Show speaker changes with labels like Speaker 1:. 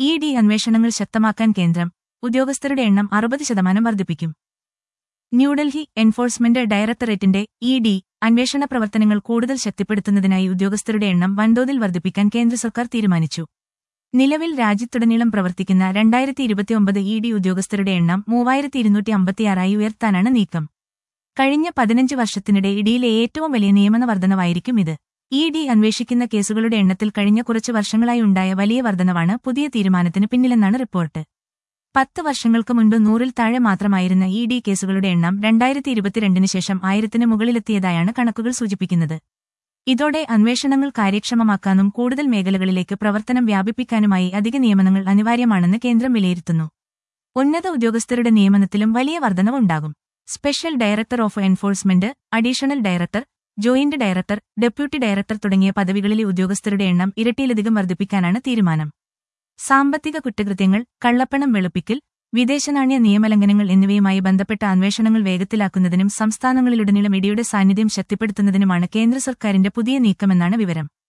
Speaker 1: E D അന്വേഷണങ്ങൾ ശക്തമാക്കാൻ കേന്ദ്രം ഉദ്യോഗസ്ഥരുടെ എണ്ണം അറുപത് ശതമാനം വർദ്ധിപ്പിക്കും ന്യൂഡൽഹി എൻഫോഴ്സ്മെന്റ് ഡയറക്ടറേറ്റിന്റെ ഇ ഡി അന്വേഷണ പ്രവർത്തനങ്ങൾ കൂടുതൽ ശക്തിപ്പെടുത്തുന്നതിനായി ഉദ്യോഗസ്ഥരുടെ എണ്ണം വൻതോതിൽ വർദ്ധിപ്പിക്കാൻ കേന്ദ്ര സർക്കാർ തീരുമാനിച്ചു നിലവിൽ രാജ്യത്തുടനീളം പ്രവർത്തിക്കുന്ന രണ്ടായിരത്തി ഇരുപത്തിയൊമ്പത് ഇ ഡി ഉദ്യോഗസ്ഥരുടെ എണ്ണം മൂവായിരത്തി ഇരുന്നൂറ്റി അമ്പത്തിയാറായി ഉയർത്താനാണ് നീക്കം കഴിഞ്ഞ പതിനഞ്ച് വർഷത്തിനിടെ ഇഡിയിലെ ഏറ്റവും വലിയ നിയമന വർധനവായിരിക്കും ഇത് ഇ ഡി അന്വേഷിക്കുന്ന കേസുകളുടെ എണ്ണത്തിൽ കഴിഞ്ഞ കുറച്ച് വർഷങ്ങളായി ഉണ്ടായ വലിയ വർധനവാണ് പുതിയ തീരുമാനത്തിന് പിന്നിലെന്നാണ് റിപ്പോർട്ട് പത്ത് വർഷങ്ങൾക്ക് മുൻപ് നൂറിൽ താഴെ മാത്രമായിരുന്ന ഇ ഡി കേസുകളുടെ എണ്ണം രണ്ടായിരത്തി ഇരുപത്തിരണ്ടിന് ശേഷം ആയിരത്തിന് മുകളിലെത്തിയതായാണ് കണക്കുകൾ സൂചിപ്പിക്കുന്നത് ഇതോടെ അന്വേഷണങ്ങൾ കാര്യക്ഷമമാക്കാനും കൂടുതൽ മേഖലകളിലേക്ക് പ്രവർത്തനം വ്യാപിപ്പിക്കാനുമായി അധിക നിയമനങ്ങൾ അനിവാര്യമാണെന്ന് കേന്ദ്രം വിലയിരുത്തുന്നു ഉന്നത ഉദ്യോഗസ്ഥരുടെ നിയമനത്തിലും വലിയ വർധനവുണ്ടാകും special director of enforcement additional director joint director deputy director തുടങ്ങിയ പദവികളിലെ ഉദ്യോഗസ്ഥരുടെ എണ്ണം ഇരട്ടിയിലധികം വർദ്ധിപ്പിക്കാനാണ് തീരുമാനം സാമ്പത്തിക കുറ്റകൃത്യങ്ങൾ കള്ളപ്പണം വെളുപ്പിക്കൽ വിദേശനാണ്യ നിയമലംഘനങ്ങൾ എന്നിവയുമായി ബന്ധപ്പെട്ട അന്വേഷണങ്ങൾ വേഗത്തിലാക്കുന്നതിനും സംസ്ഥാനങ്ങളിലുടനീളം ഇടിയുടെ സാന്നിധ്യം ശക്തിപ്പെടുത്തുന്നതിനുമാണ് കേന്ദ്ര സർക്കാരിന്റെ പുതിയ നീക്കമെന്നാണ് വിവരം